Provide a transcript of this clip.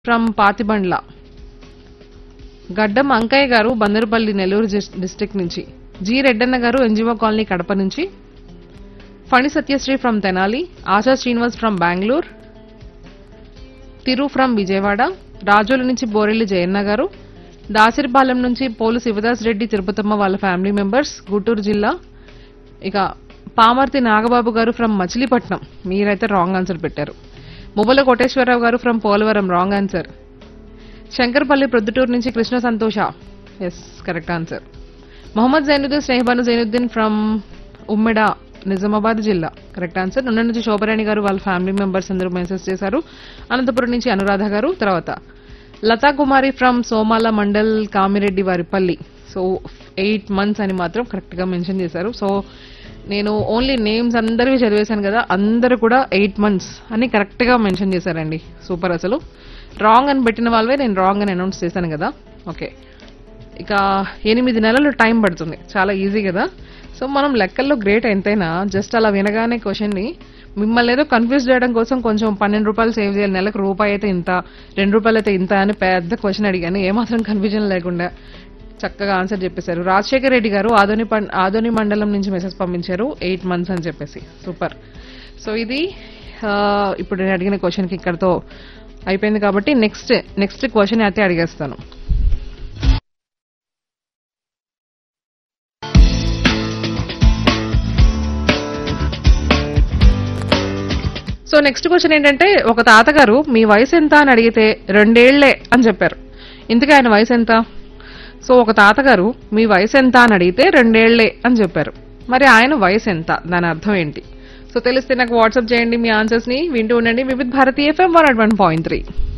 from Pathibandla Gaddam Ankaiah garu Bandarupalli Nellore dis- district నుంచి G Reddanna garu NGO colony Kadapa నుంచి Phani Satyasri from Tenali Asha Srinivas from Bengaluru Thiru from Vijayawada Razole నుంచి బోరెల్లి జయన్న గారు దాసిరిపాలెం నుంచి పోలు శివదాస్ రెడ్డి తిరుపతమ్మ వాళ్ళ ఫ్యామిలీ మెంబర్స్ గుంటూరు జిల్లా ఇక పామర్తి నాగబాబు గారు ఫ్రమ్ మచిలీపట్నం మీరైతే రాంగ్ ఆన్సర్ పెట్టారు Muvvala Koteswararao garu from Polavaram wrong answer Shankarpalli Proddatur నుంచి Krishna Santosha S correct answer Mohammed Zainuddin Snehabanu Zainuddin from Ummeda Nizamabad జిల్లా కరెక్ట్ ఆన్సర్ నుండి నుంచి శోభరాణి గారు వాళ్ళ ఫ్యామిలీ మెంబర్స్ అందరూ మెసేజ్ చేశారు అనంతపురం నుంచి అనురాధ గారు తర్వాత Latha Kumari from Somala mandal Kamireddy Varipalli so eight months అని మాత్రం కరెక్ట్ గా మెన్షన్ చేశారు సో నేను ఓన్లీ నేమ్స్ అందరివి చదివేశాను కదా అందరూ కూడా ఎయిట్ మంత్స్ అని కరెక్ట్ గా మెన్షన్ చేశారండి సూపర్ అసలు రాంగ్ అని పెట్టిన వాళ్ళవే నేను రాంగ్ అని అనౌన్స్ చేశాను కదా ఓకే ఇక ఎనిమిది నెలలు టైం పడుతుంది చాలా ఈజీ కదా సో మనం లెక్కల్లో గ్రేట్ ఎంతైనా జస్ట్ అలా వినగానే క్వశ్చన్ ని మిమ్మల్ని ఏదో కన్ఫ్యూజ్ చేయడం కోసం కొంచెం పన్నెండు రూపాయలు సేవ్ చేయాలి నెలకు రూపాయి అయితే ఇంత రెండు రూపాయలు అయితే ఇంత అని పెద్ద క్వశ్చన్ అడిగాను ఏమాత్రం కన్ఫ్యూజన్ లేకుండా చక్కగా ఆన్సర్ చెప్పేశారు రాజశేఖర్ రెడ్డి గారు ఆదోని పం- ఆదోని మండలం నుంచి మెసేజ్ పంపించారు ఎయిట్ మంత్స్ అని చెప్పేసి సూపర్ సో ఇది ఆ, ఇప్పుడు నేను అడిగిన క్వశ్చన్కి ఇక్కడతో అయిపోయింది కాబట్టి నెక్స్ట్ నెక్స్ట్ క్వశ్చన్ అయితే అడిగేస్తాను సో నెక్స్ట్ క్వశ్చన్ ఏంటంటే ఒక తాతగారు మీ వయసు ఎంత అని అడిగితే రెండేళ్లే అని చెప్పారు ఇంతకీ ఆయన వయసు ఎంత సో ఒక తాతగారు మీ వయసు ఎంత అని అడిగితే రెండేళ్లే అని చెప్పారు మరి ఆయన వయసు ఎంత దాని అర్థం ఏంటి సో తెలిస్తే నాకు వాట్సాప్ చేయండి మీ ఆన్సర్స్ ని వింటూ ఉండండి Vividh Bharatiya FM one point three